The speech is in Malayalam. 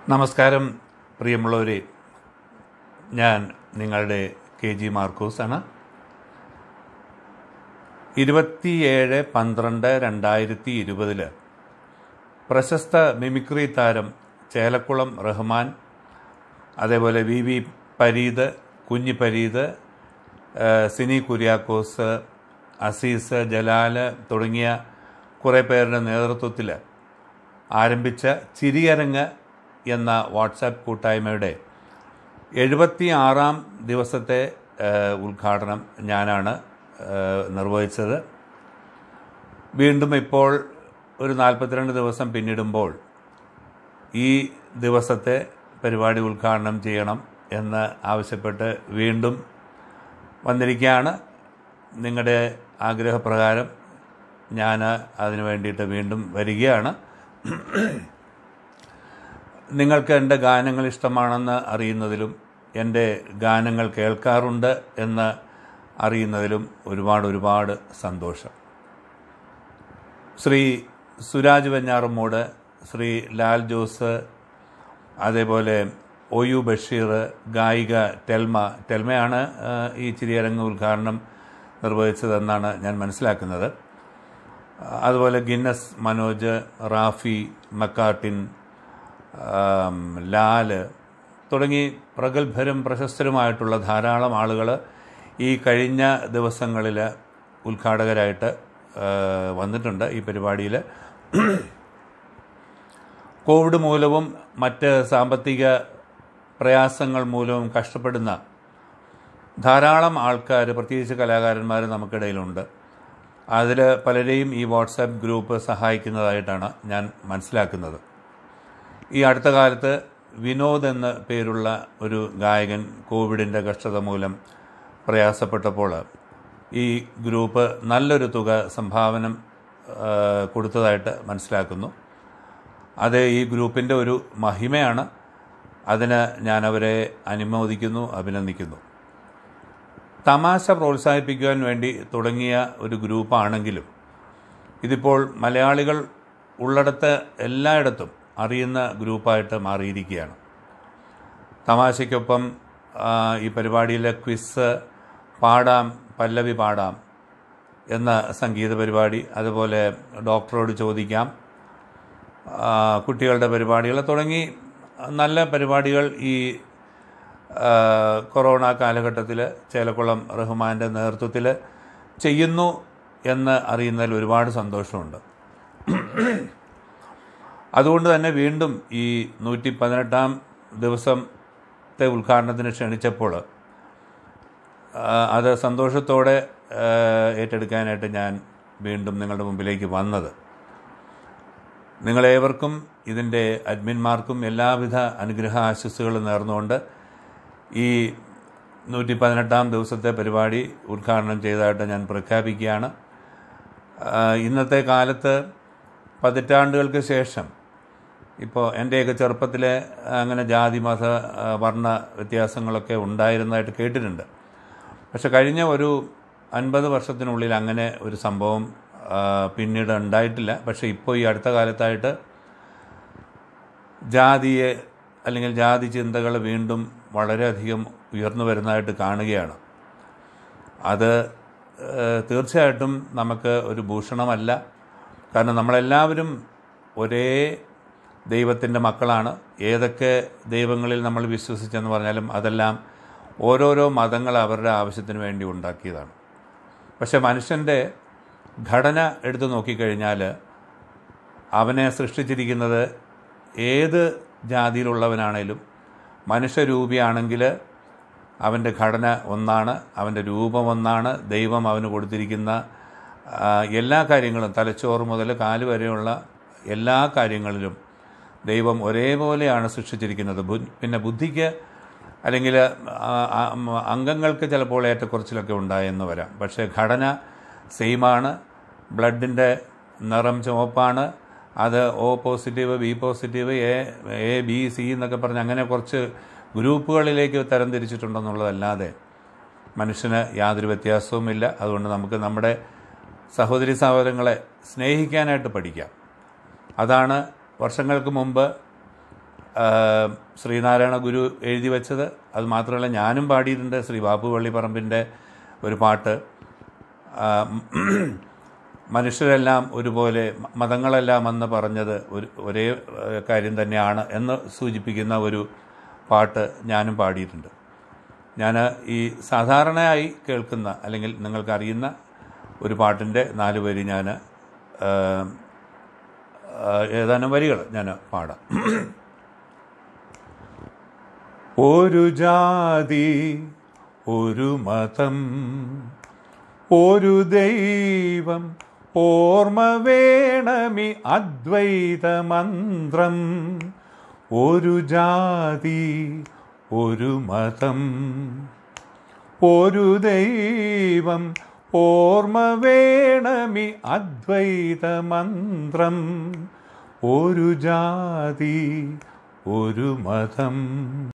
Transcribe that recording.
നമസ്കാരം പ്രിയമുള്ളവരെ ഞാൻ നിങ്ങളുടെ കെ ജി മാർക്കോസാണ് ഇരുപത്തിയേഴ് പന്ത്രണ്ട് രണ്ടായിരത്തി ഇരുപതില് പ്രശസ്ത മിമിക്രി താരം ചേലക്കുളം റഹ്മാൻ അതേപോലെ വി വി പരീത് കുഞ്ഞി പരീത് ആ, സിനി കുര്യാക്കോസ് അസീസ് ജലാല് തുടങ്ങിയ കുറേ പേരുടെ നേതൃത്വത്തിൽ ആരംഭിച്ച ചിരിയരങ്ങ് എന്ന വാട്സാപ്പ് കൂട്ടായ്മയുടെ എഴുപത്തി ആറാം ദിവസത്തെ ആ, ഉദ്ഘാടനം ഞാനാണ് ആ, നിർവഹിച്ചത് വീണ്ടും ഇപ്പോൾ ഒരു നാൽപ്പത്തിരണ്ട് ദിവസം പിന്നിടുമ്പോൾ ഈ ദിവസത്തെ പരിപാടി ഉദ്ഘാടനം ചെയ്യണം എന്ന് ആവശ്യപ്പെട്ട് വീണ്ടും വന്നിരിക്കുകയാണ് നിങ്ങളുടെ ആഗ്രഹപ്രകാരം ഞാൻ അതിനു വേണ്ടിയിട്ട് വീണ്ടും വരികയാണ് നിങ്ങൾക്ക് എൻ്റെ ഗാനങ്ങൾ ഇഷ്ടമാണെന്ന് അറിയുന്നതിലും എൻ്റെ ഗാനങ്ങൾ കേൾക്കാറുണ്ട് എന്ന് അറിയുന്നതിലും ഒരുപാട് ഒരുപാട് സന്തോഷം ശ്രീ സുരാജ് വെഞ്ഞാറമ്മൂട് ശ്രീ ലാൽ ജോസ് അതേപോലെ ഒ യു ബഷീർ ഗായിക ടെൽമ ടെൽമയാണ് ആ, ഈ ചിരിയരങ്ങ് ഉദ്ഘാടനം നിർവഹിച്ചതെന്നാണ് ഞാൻ മനസ്സിലാക്കുന്നത് അതുപോലെ ഗിന്നസ് മനോജ് റാഫി മക്കാട്ടിൻ ആം, ലാല് തുടങ്ങി പ്രഗത്ഭരും പ്രശസ്തരുമായിട്ടുള്ള ധാരാളം ആളുകൾ ഈ കഴിഞ്ഞ ദിവസങ്ങളിൽ ഉദ്ഘാടകരായിട്ട് ആ, വന്നിട്ടുണ്ട് ഈ പരിപാടിയിൽ കോവിഡ് മൂലവും മറ്റ് സാമ്പത്തിക പ്രയാസങ്ങൾ മൂലവും കഷ്ടപ്പെടുന്ന ധാരാളം ആൾക്കാർ പ്രത്യേകിച്ച് കലാകാരന്മാർ നമുക്കിടയിലുണ്ട് അതിൽ പലരെയും ഈ വാട്സാപ്പ് ഗ്രൂപ്പ് സഹായിക്കുന്നതായിട്ടാണ് ഞാൻ മനസ്സിലാക്കുന്നത് ഈ അടുത്ത കാലത്ത് വിനോദ് എന്ന പേരുള്ള ഒരു ഗായകൻ കോവിഡിൻ്റെ കഷ്ടത മൂലം പ്രയാസപ്പെട്ടപ്പോൾ ഈ ഗ്രൂപ്പ് നല്ലൊരു തുക സംഭാവനം ആ, കൊടുത്തതായിട്ട് മനസ്സിലാക്കുന്നു അത് ഈ ഗ്രൂപ്പിൻ്റെ ഒരു മഹിമയാണ് അതിന് ഞാൻ അവരെ അനുമോദിക്കുന്നു അഭിനന്ദിക്കുന്നു തമാശ പ്രോത്സാഹിപ്പിക്കുവാൻ വേണ്ടി തുടങ്ങിയ ഒരു ഗ്രൂപ്പാണെങ്കിലും ഇതിപ്പോൾ മലയാളികൾ ഉള്ളിടത്ത് എല്ലായിടത്തും അറിയുന്ന ഗ്രൂപ്പായിട്ട് മാറിയിരിക്കുകയാണ് തമാശയ്ക്കൊപ്പം ആ, ഈ പരിപാടിയിലെ ക്വിസ് പാടാം പല്ലവി പാടാം എന്ന സംഗീത പരിപാടി അതുപോലെ ഡോക്ടറോട് ചോദിക്കാം ആ, കുട്ടികളുടെ പരിപാടികൾ തുടങ്ങി നല്ല പരിപാടികൾ ഈ ആ, കൊറോണ കാലഘട്ടത്തിൽ ചേലക്കുളം റഹ്മാൻ്റെ നേതൃത്വത്തിൽ ചെയ്യുന്നു എന്ന് അറിയുന്നതിൽ ഒരുപാട് സന്തോഷമുണ്ട് അതുകൊണ്ട് തന്നെ വീണ്ടും ഈ നൂറ്റി പതിനെട്ടാം ദിവസത്തെ ഉദ്ഘാടനത്തിന് ക്ഷണിച്ചപ്പോൾ ആ, അത് സന്തോഷത്തോടെ ആ, ഏറ്റെടുക്കാനായിട്ട് ഞാൻ വീണ്ടും നിങ്ങളുടെ മുമ്പിലേക്ക് വന്നത് നിങ്ങളേവർക്കും ഇതിൻ്റെ അഡ്മിന്മാർക്കും എല്ലാവിധ അനുഗ്രഹ ആശസ്സുകളും നേർന്നുകൊണ്ട് ഈ നൂറ്റി പതിനെട്ടാം ദിവസത്തെ പരിപാടി ഉദ്ഘാടനം ചെയ്തതായിട്ട് ഞാൻ പ്രഖ്യാപിക്കുകയാണ് ആ, ഇന്നത്തെ കാലത്ത് പതിറ്റാണ്ടുകൾക്ക് ശേഷം ഇപ്പോൾ എൻ്റെയൊക്കെ ചെറുപ്പത്തിൽ അങ്ങനെ ജാതി മത ആ, വർണ്ണ വ്യത്യാസങ്ങളൊക്കെ ഉണ്ടായിരുന്നതായിട്ട് കേട്ടിട്ടുണ്ട് പക്ഷെ കഴിഞ്ഞ ഒരു അൻപത് വർഷത്തിനുള്ളിൽ അങ്ങനെ ഒരു സംഭവം ആ, പിന്നീട് ഉണ്ടായിട്ടില്ല പക്ഷേ ഇപ്പോൾ ഈ അടുത്ത കാലത്തായിട്ട് ജാതിയെ അല്ലെങ്കിൽ ജാതി ചിന്തകൾ വീണ്ടും വളരെയധികം ഉയർന്നു വരുന്നതായിട്ട് കാണുകയാണ് അത് ഏഹ്, തീർച്ചയായിട്ടും നമുക്ക് ഒരു ഭൂഷണമല്ല കാരണം നമ്മളെല്ലാവരും ഒരേ ദൈവത്തിൻ്റെ മക്കളാണ് ഏതൊക്കെ ദൈവങ്ങളിൽ നമ്മൾ വിശ്വസിച്ചെന്ന് പറഞ്ഞാലും അതെല്ലാം ഓരോരോ മതങ്ങൾ അവരുടെ ആവശ്യത്തിന് വേണ്ടി ഉണ്ടാക്കിയതാണ് പക്ഷെ മനുഷ്യൻ്റെ ഘടന എടുത്തു നോക്കിക്കഴിഞ്ഞാൽ അവനെ സൃഷ്ടിച്ചിരിക്കുന്നത് ഏത് ജാതിയിലുള്ളവനാണേലും മനുഷ്യരൂപിയാണെങ്കിൽ അവൻ്റെ ഘടന ഒന്നാണ് അവൻ്റെ രൂപം ഒന്നാണ് ദൈവം അവന് കൊടുത്തിരിക്കുന്ന ആ, എല്ലാ കാര്യങ്ങളും തലച്ചോറ് മുതൽ കാല് വരെയുള്ള എല്ലാ കാര്യങ്ങളിലും ദൈവം ഒരേപോലെയാണ് സൃഷ്ടിച്ചിരിക്കുന്നത് ബു- പിന്നെ ബുദ്ധിക്ക് അല്ലെങ്കിൽ ആ, ആ, അംഗങ്ങൾക്ക് ചിലപ്പോൾ ഏറ്റക്കുറച്ചിലൊക്കെ ഉണ്ടായെന്ന് വരാം പക്ഷേ ഘടന സെയിമാണ് ബ്ലഡിൻ്റെ നിറം ചുവപ്പാണ് അത് O positive B positive A A B C എന്നൊക്കെ പറഞ്ഞ് അങ്ങനെ കുറച്ച് ഗ്രൂപ്പുകളിലേക്ക് തരംതിരിച്ചിട്ടുണ്ടെന്നുള്ളതല്ലാതെ മനുഷ്യന് യാതൊരു വ്യത്യാസവുമില്ല അതുകൊണ്ട് നമുക്ക് നമ്മുടെ സഹോദരി സഹോദരങ്ങളെ സ്നേഹിക്കാനായിട്ട് പഠിക്കാം അതാണ് വർഷങ്ങൾക്ക് മുമ്പ് ആ, ശ്രീനാരായണ ഗുരു എഴുതി വെച്ചത് അത് മാത്രമല്ല ഞാനും പാടിയിട്ടുണ്ട് ശ്രീ ബാബു വള്ളിപ്പറമ്പിൻ്റെ ഒരു പാട്ട് ആ, മനുഷ്യരെല്ലാം ഒരുപോലെ മ- മതങ്ങളെല്ലാം എന്ന് പറഞ്ഞത് ഒരു ഒരേ ഏഹ്, കാര്യം തന്നെയാണ് എന്ന് സൂചിപ്പിക്കുന്ന ഒരു പാട്ട് ഞാനും പാടിയിട്ടുണ്ട് ഞാൻ ഈ സാധാരണയായി കേൾക്കുന്ന അല്ലെങ്കിൽ നിങ്ങൾക്കറിയുന്ന ഒരു പാട്ടിൻ്റെ നാല് വരി ഞാൻ ഏതാനും വരികൾ ഞാൻ പാടാം ഒരു ജാതി ഒരു മതം ഒരു ദൈവം ഓർമ്മ വേണമി അദ്വൈത മന്ത്രം ഒരു ജാതി ഒരു മതം ഒരു ദൈവം ഓർമ്മ വേണമി അദ്വൈത മന്ത്രം ഒരു ജാതി ഒരു മതം